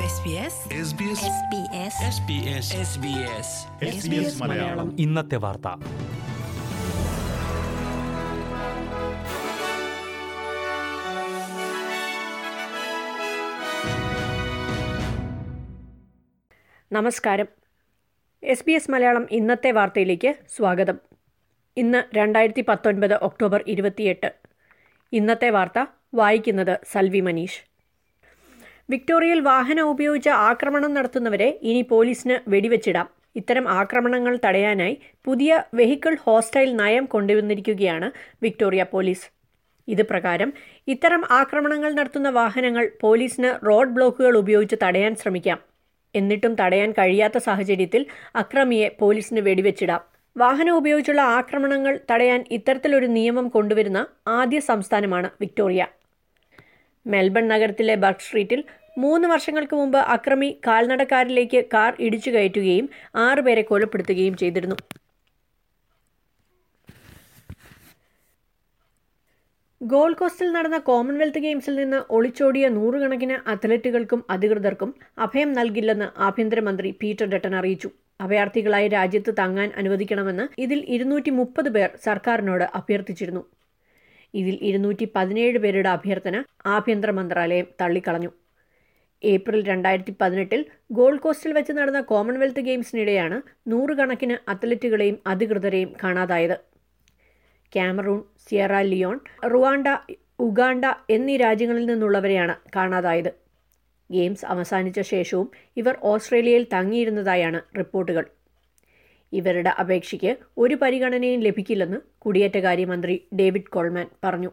SBS Malayalam ഇന്നത്തെ വാർത്ത നമസ്കാരം എസ് ബി എസ് മലയാളം ഇന്നത്തെ വാർത്തയിലേക്ക് സ്വാഗതം ഇന്ന് രണ്ടായിരത്തി പത്തൊൻപത് ഒക്ടോബർ ഇരുപത്തിയെട്ട് ഇന്നത്തെ വാർത്ത വായിക്കുന്നത് സൽവി മനീഷ് വിക്ടോറിയയിൽ വാഹനം ഉപയോഗിച്ച് ആക്രമണം നടത്തുന്നവരെ ഇനി പോലീസിന് വെടിവെച്ചിടാം ഇത്തരം ആക്രമണങ്ങൾ തടയാനായി പുതിയ വെഹിക്കിൾ ഹോസ്റ്റൈൽ നയം കൊണ്ടുവന്നിരിക്കുകയാണ് വിക്ടോറിയ പോലീസ് ഇത് പ്രകാരം ഇത്തരം ആക്രമണങ്ങൾ നടത്തുന്ന വാഹനങ്ങൾ പോലീസിന് റോഡ് ബ്ലോക്കുകൾ ഉപയോഗിച്ച് തടയാൻ ശ്രമിക്കാം എന്നിട്ടും തടയാൻ കഴിയാത്ത സാഹചര്യത്തിൽ അക്രമിയെ പോലീസിന് വെടിവെച്ചിടാം വാഹനം ഉപയോഗിച്ചുള്ള ആക്രമണങ്ങൾ തടയാൻ ഇത്തരത്തിലൊരു നിയമം കൊണ്ടുവരുന്ന ആദ്യ സംസ്ഥാനമാണ് വിക്ടോറിയ മെൽബൺ നഗരത്തിലെ ബർക്ക് സ്ട്രീറ്റിൽ മൂന്ന് വർഷങ്ങൾക്ക് മുമ്പ് അക്രമി കാൽനടക്കാരിലേക്ക് കാർ ഇടിച്ചു കയറ്റുകയും ആറുപേരെ കൊലപ്പെടുത്തുകയും ചെയ്തിരുന്നു ഗോൾഡ് കോസ്റ്റിൽ നടന്ന കോമൺവെൽത്ത് ഗെയിംസിൽ നിന്ന് ഒളിച്ചോടിയ നൂറുകണക്കിന് അത്ലറ്റുകൾക്കും അധികൃതർക്കും അഭയം നൽകില്ലെന്ന് ആഭ്യന്തരമന്ത്രി പീറ്റർ ഡട്ടൺ അറിയിച്ചു അഭയാർത്ഥികളായി രാജ്യത്ത് തങ്ങാൻ അനുവദിക്കണമെന്ന് ഇതിൽ ഇരുന്നൂറ്റി മുപ്പത് പേർ സർക്കാരിനോട് അഭ്യർത്ഥിച്ചിരുന്നു ഇതിൽ ഇരുന്നൂറ്റി പതിനേഴ് പേരുടെ അഭ്യർത്ഥന ആഭ്യന്തര മന്ത്രാലയം തള്ളിക്കളഞ്ഞു ഏപ്രിൽ രണ്ടായിരത്തി പതിനെട്ടിൽ ഗോൾഡ് കോസ്റ്റിൽ വെച്ച് നടന്ന കോമൺവെൽത്ത് ഗെയിംസിനിടെയാണ് നൂറുകണക്കിന് അത്ലറ്റുകളെയും അധികൃതരെയും കാണാതായത് Cameroon Sierra Leone Rwanda Uganda എന്നീ രാജ്യങ്ങളിൽ നിന്നുള്ളവരെയാണ് കാണാതായത് ഗെയിംസ് അവസാനിച്ച ശേഷവും ഇവർ ഓസ്ട്രേലിയയിൽ തങ്ങിയിരുന്നതായാണ് റിപ്പോർട്ടുകൾ ഇവരുടെ അപേക്ഷയ്ക്ക് ഒരു പരിഗണനയും ലഭിക്കില്ലെന്ന് കുടിയേറ്റകാര്യമന്ത്രി ഡേവിഡ് കോൾമാൻ പറഞ്ഞു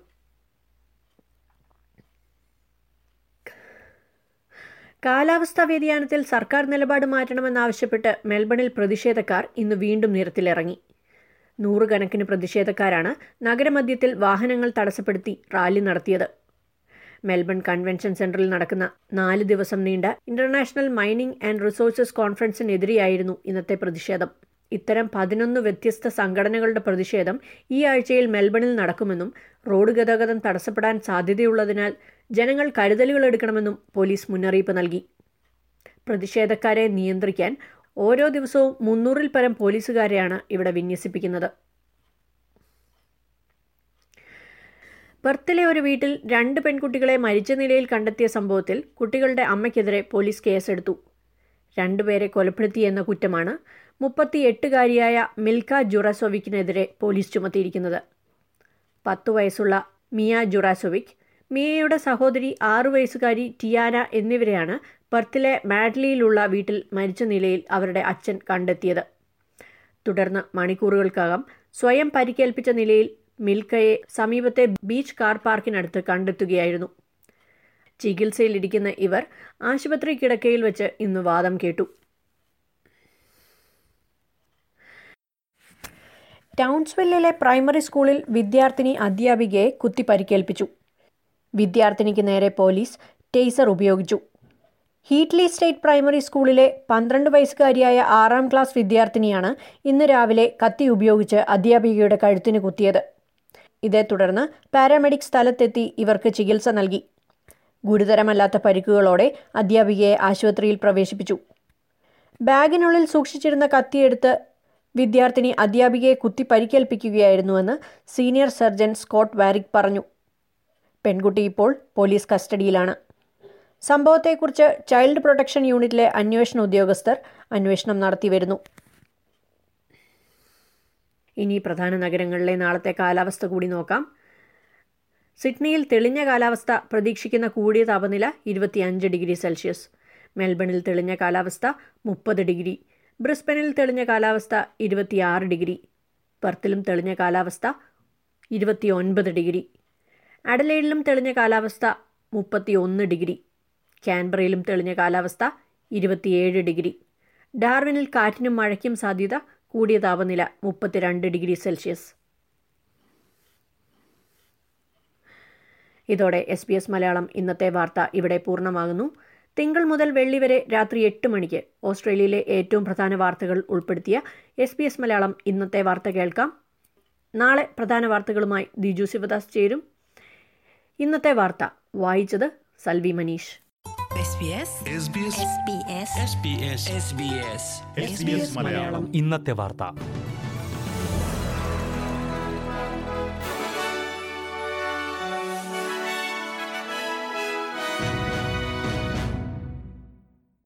കാലാവസ്ഥാ വ്യതിയാനത്തിൽ സർക്കാർ നിലപാട് മാറ്റണമെന്നാവശ്യപ്പെട്ട് മെൽബണിൽ പ്രതിഷേധക്കാർ ഇന്ന് വീണ്ടും നിരത്തിലിറങ്ങി നൂറുകണക്കിന് പ്രതിഷേധക്കാരാണ് നഗരമധ്യത്തിൽ വാഹനങ്ങൾ തടസ്സപ്പെടുത്തി റാലി നടത്തിയത് മെൽബൺ കൺവെൻഷൻ സെന്ററിൽ നടക്കുന്ന നാല് ദിവസം നീണ്ട ഇന്റർനാഷണൽ മൈനിംഗ് ആൻഡ് റിസോഴ്സസ് കോൺഫറൻസിനെതിരെയായിരുന്നു ഇന്നത്തെ പ്രതിഷേധം ഇത്തരം പതിനൊന്ന് വ്യത്യസ്ത സംഘടനകളുടെ പ്രതിഷേധം ഈ ആഴ്ചയിൽ മെൽബണിൽ നടക്കുമെന്നും റോഡ് ഗതാഗതം തടസ്സപ്പെടാൻ സാധ്യതയുള്ളതിനാൽ ജനങ്ങൾ കരുതലുകൾ എടുക്കണമെന്നും പോലീസ് മുന്നറിയിപ്പ് നൽകി പ്രതിഷേധക്കാരെ നിയന്ത്രിക്കാൻ ഓരോ ദിവസവും മുന്നൂറിൽ പരം പോലീസുകാരെയാണ് ഇവിടെ വിന്യസിപ്പിക്കുന്നത് പെർത്തിലെ ഒരു വീട്ടിൽ രണ്ട് പെൺകുട്ടികളെ മരിച്ച നിലയിൽ കണ്ടെത്തിയ സംഭവത്തിൽ കുട്ടികളുടെ അമ്മയ്ക്കെതിരെ പോലീസ് കേസെടുത്തു രണ്ടുപേരെ കൊലപ്പെടുത്തിയെന്ന കുറ്റമാണ് മുപ്പത്തിയെട്ടുകാരിയായ മിൽക്ക ജുറാസോവിക്കിനെതിരെ പോലീസ് ചുമത്തിയിരിക്കുന്നത് പത്തു വയസ്സുള്ള മിയ ജുറാസോവിക് മിയയുടെ സഹോദരി ആറു വയസ്സുകാരി ടിയാന എന്നിവരെയാണ് പെർത്തിലെ മാഡ്ലിയിലുള്ള വീട്ടിൽ മരിച്ച നിലയിൽ അവരുടെ അച്ഛൻ കണ്ടെത്തിയത് തുടർന്ന് മണിക്കൂറുകൾക്കകം സ്വയം പരിക്കേൽപ്പിച്ച നിലയിൽ മിൽക്കയെ സമീപത്തെ ബീച്ച് കാർ പാർക്കിനടുത്ത് കണ്ടെത്തുകയായിരുന്നു ചികിത്സയിലിരിക്കുന്ന ഇവർ ആശുപത്രി കിടക്കയിൽ വെച്ച് ഇന്ന് വാദം കേട്ടു ടൗൺസ്വില്ലിലെ പ്രൈമറി സ്കൂളിൽ വിദ്യാർത്ഥിനി അധ്യാപികയെ കുത്തി പരിക്കേൽപ്പിച്ചു വിദ്യാർത്ഥിനിക്ക് നേരെ പോലീസ് ടേസർ ഉപയോഗിച്ചു ഹീറ്റ്ലി സ്റ്റേറ്റ് പ്രൈമറി സ്കൂളിലെ പന്ത്രണ്ട് വയസ്സുകാരിയായ ആറാം ക്ലാസ് വിദ്യാർത്ഥിനിയാണ് ഇന്ന് രാവിലെ കത്തി ഉപയോഗിച്ച് അധ്യാപികയുടെ കഴുത്തിന് കുത്തിയത് ഇതേ തുടർന്ന് പാരാമെഡിക് സ്ഥലത്തെത്തി ഇവർക്ക് ചികിത്സ നൽകി ഗുരുതരമല്ലാത്ത പരിക്കുകളോടെ അധ്യാപികയെ ആശുപത്രിയിൽ പ്രവേശിപ്പിച്ചു ബാഗിനുള്ളിൽ സൂക്ഷിച്ചിരുന്ന കത്തിയെടുത്ത് വിദ്യാർത്ഥിനി അധ്യാപികയെ കുത്തി പരിക്കേൽപ്പിക്കുകയായിരുന്നുവെന്ന് സീനിയർ സർജൻ സ്കോട്ട് വാരിക് പറഞ്ഞു പെൺകുട്ടി ഇപ്പോൾ പോലീസ് കസ്റ്റഡിയിലാണ് സംഭവത്തെക്കുറിച്ച് ചൈൽഡ് പ്രൊട്ടക്ഷൻ യൂണിറ്റിലെ അന്വേഷണ ഉദ്യോഗസ്ഥർ അന്വേഷണം നടത്തിവരുന്നു ഇനി പ്രധാന നഗരങ്ങളിലെ നാളത്തെ കാലാവസ്ഥ കൂടി നോക്കാം സിഡ്നിയിൽ തെളിഞ്ഞ കാലാവസ്ഥ പ്രതീക്ഷിക്കുന്ന കൂടിയ താപനില ഇരുപത്തിയഞ്ച് ഡിഗ്രി സെൽഷ്യസ് മെൽബണിൽ തെളിഞ്ഞ കാലാവസ്ഥ മുപ്പത് ഡിഗ്രി ബ്രിസ്ബനിൽ തെളിഞ്ഞ കാലാവസ്ഥ ഇരുപത്തിയാറ് ഡിഗ്രി പെർത്തിലും തെളിഞ്ഞ കാലാവസ്ഥ ഇരുപത്തിയൊൻപത് ഡിഗ്രി അഡലൈഡിലും തെളിഞ്ഞ കാലാവസ്ഥ മുപ്പത്തിയൊന്ന് ഡിഗ്രി ക്യാൻബറയിലും തെളിഞ്ഞ കാലാവസ്ഥ ഇരുപത്തിയേഴ് ഡിഗ്രി ഡാർവിനിൽ കാറ്റിനും മഴയ്ക്കും സാധ്യത കൂടിയ താപനില മുപ്പത്തിരണ്ട് ഡിഗ്രി സെൽഷ്യസ് ഇതോടെ എസ് ബി എസ് മലയാളം ഇന്നത്തെ വാർത്ത ഇവിടെ പൂർണ്ണമാകുന്നു തിങ്കൾ മുതൽ വെള്ളി വരെ രാത്രി എട്ട് മണിക്ക് ഓസ്ട്രേലിയയിലെ ഏറ്റവും പ്രധാന വാർത്തകൾ ഉൾപ്പെടുത്തിയ എസ് ബി എസ് മലയാളം ഇന്നത്തെ വാർത്ത കേൾക്കാം നാളെ പ്രധാന വാർത്തകളുമായി ദിജു ശിവദാസ് ചേരും ഇന്നത്തെ വാർത്ത വായിച്ചത് Salvi Manish SBS SBS SBS ഇന്നത്തെ വാർത്ത